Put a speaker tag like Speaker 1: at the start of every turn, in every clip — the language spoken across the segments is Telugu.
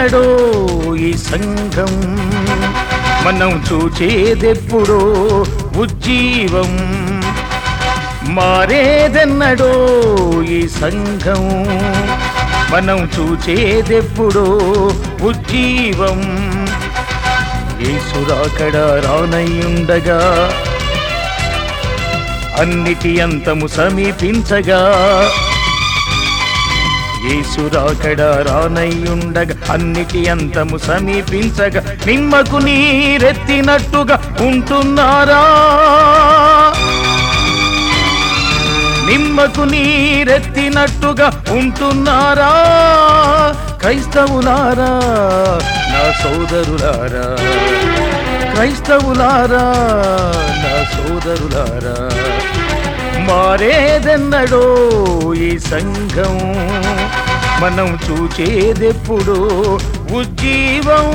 Speaker 1: మారేదెన్నడో ఈ సంఘం మనం చూచేదెప్పుడో ఉజ్జీవం మారేదెన్నడో ఈ సంఘం మనం చూచేదెప్పుడో ఉజ్జీవం ఏసురాకడ రానయ్యుండగా అన్నిటి అంతము సమీపించగా ఏసురాకడ రానయ్యుండగా అన్నిటి అంతము సమీపించగా నిమ్మకు నీరెత్తినట్టుగా ఉంటున్నారా నిమ్మకు నీరెత్తినట్టుగా ఉంటున్నారా క్రైస్తవులారా నా సోదరులారా క్రైస్తవులారా నా సోదరులారా మారేదెన్నడో ఈ సంఘం మనం చూచేదెప్పుడు ఉజ్జీవం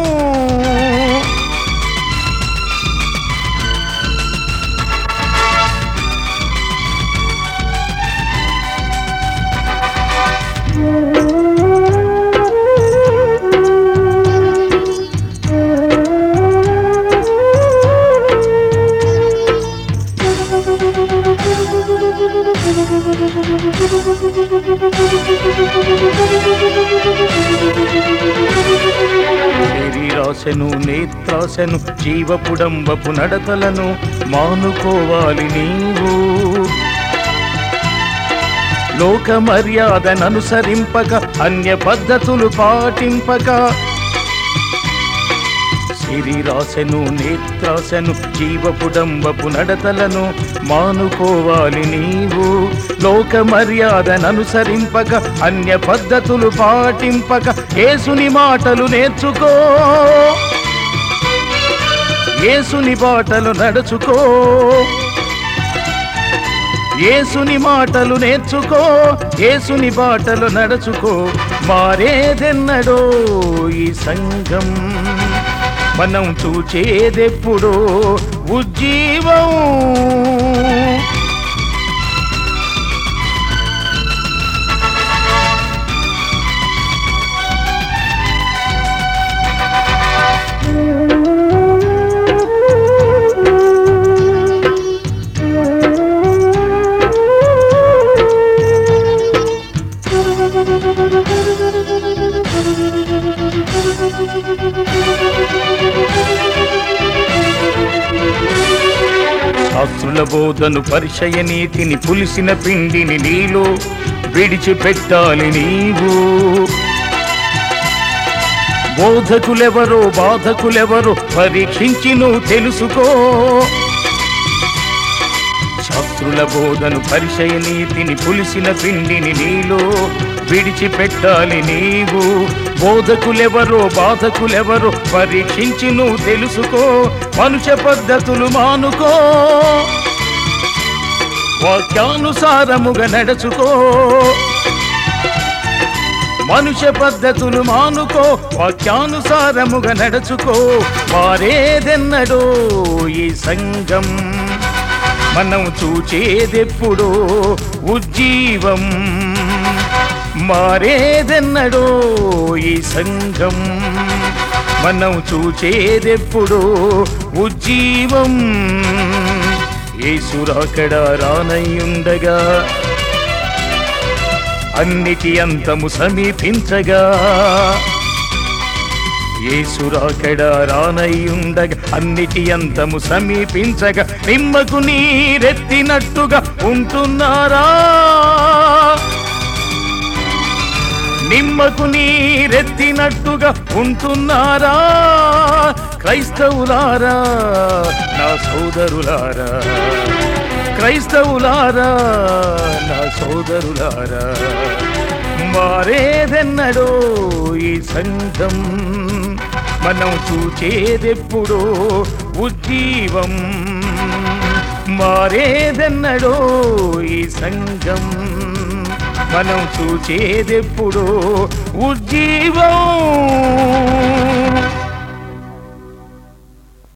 Speaker 1: శరీరాశను నేత్రాశను జీవపుడంబపు నడతలను మానుకోవాలి నీవు లోక మర్యాదననుసరింపక అన్య పద్ధతులు పాటింపక శరీరాశను నేత్రాశను జీవపుడంబపు నడతలను మానుకోవాలి నీవు లోక మర్యాదననుసరింపక అన్య పద్ధతులు పాటింపక యేసుని మాటలు నేర్చుకో యేసుని బాటలు నడుచుకో యేసుని మాటలు నేర్చుకో యేసుని బాటలు నడుచుకో మారేదెన్నడో ఈ సంఘం మనం చూచేదెప్పుడో ఉజ్జీవం శాస్త్రుల బోధను పరిచయ నీతిని పులిసిన పిండిని నీలో విడిచిపెట్టాలి నీవు బోధకులెవరో బాధకులెవరో పరీక్షించి నువ్వు తెలుసుకో శాస్త్రుల బోధను పరిచయ నీతిని పులిసిన పిండిని నీలో విడిచిపెట్టాలి నీవు బోధకులెవరో బాధకులెవరో పరీక్షించి నువ్వు తెలుసుకో మనుష్య పద్ధతులు మానుకో వాక్యానుసారముగా నడుచుకో మనుష్య పద్ధతులు మానుకో వాక్యానుసారముగా నడుచుకో వారేదెన్నడో ఈ సంఘం మనం చూచేదెప్పుడో ఉజ్జీవం మారేదెన్నడో ఈ సంఘం మనం చూచేదెప్పుడో ఉజ్జీవం ఏసురాకడ రానయ్యుండగా అన్నిటి అంతము సమీపించగా ఏసురాకడ రానయ్యుండగా అన్నిటి అంతము సమీపించగా నిమ్మకు నీరెత్తినట్టుగా ఉంటున్నారా నిమ్మకు నీరెత్తినట్టుగా ఉంటున్నారా క్రైస్తవులారా నా సోదరులారా క్రైస్తవులారా నా సోదరులారా మారేదెన్నడో ఈ సంఘం మనం చూచేదెప్పుడో ఉజ్జీవం మారేదెన్నడో ఈ సంఘం మనం చూచేదెప్పుడో ఉజ్జీవం